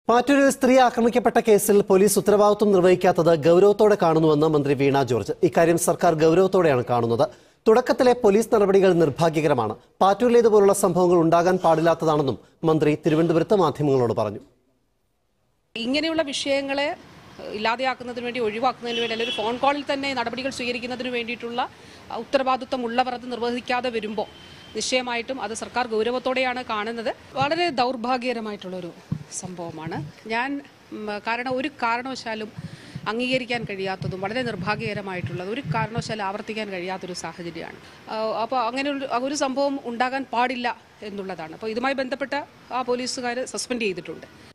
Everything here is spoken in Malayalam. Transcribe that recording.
പാറ്റൂരിൽ സ്ത്രീ ആക്രമിക്കപ്പെട്ട കേസിൽ പോലീസ് ഉത്തരവാദിത്വം നിർവഹിക്കാത്തത് ഗൗരവത്തോടെ കാണുന്നുവെന്ന് മന്ത്രി വീണ ജോർജ് ഇക്കാര്യം സർക്കാർ ഗൗരവത്തോടെയാണ് കാണുന്നത് തുടക്കത്തിലെ പോലീസ് നടപടികൾ നിർഭാഗ്യകരമാണ് പാറ്റൂരിലേതുപോലുള്ള സംഭവങ്ങൾ ഉണ്ടാകാൻ പാടില്ലാത്തതാണെന്നും മന്ത്രി തിരുവനന്തപുരത്ത് മാധ്യമങ്ങളോട് പറഞ്ഞു ഇങ്ങനെയുള്ള വിഷയങ്ങളെ ഏഹ്, ഇല്ലാതെയാക്കുന്നതിന് വേണ്ടി ഒഴിവാക്കുന്നതിന് വേണ്ടി അല്ലെങ്കിൽ ഒരു ഫോൺ കോളിൽ തന്നെ നടപടികൾ സ്വീകരിക്കുന്നതിന് വേണ്ടിയിട്ടുള്ള അഹ്, ഉത്തരവാദിത്വം ഉള്ളവർ അത് നിർവഹിക്കാതെ വരുമ്പോൾ നിശ്ചയമായിട്ടും അത് സർക്കാർ ഗൗരവത്തോടെയാണ് കാണുന്നത് വളരെ ദൗർഭാഗ്യകരമായിട്ടുള്ളൊരു സംഭവമാണ് ഞാൻ ഉം, കാരണം ഒരു കാരണവശാലും അംഗീകരിക്കാൻ കഴിയാത്തതും വളരെ നിർഭാഗ്യകരമായിട്ടുള്ളത് ഒരു കാരണവശാലും ആവർത്തിക്കാൻ കഴിയാത്തൊരു സാഹചര്യമാണ് അപ്പോൾ അങ്ങനെ ഒരു ഒരു സംഭവം ഉണ്ടാകാൻ പാടില്ല എന്നുള്ളതാണ് അപ്പോൾ ഇതുമായി ബന്ധപ്പെട്ട ആ പോലീസുകാർ സസ്പെൻഡ് ചെയ്തിട്ടുണ്ട്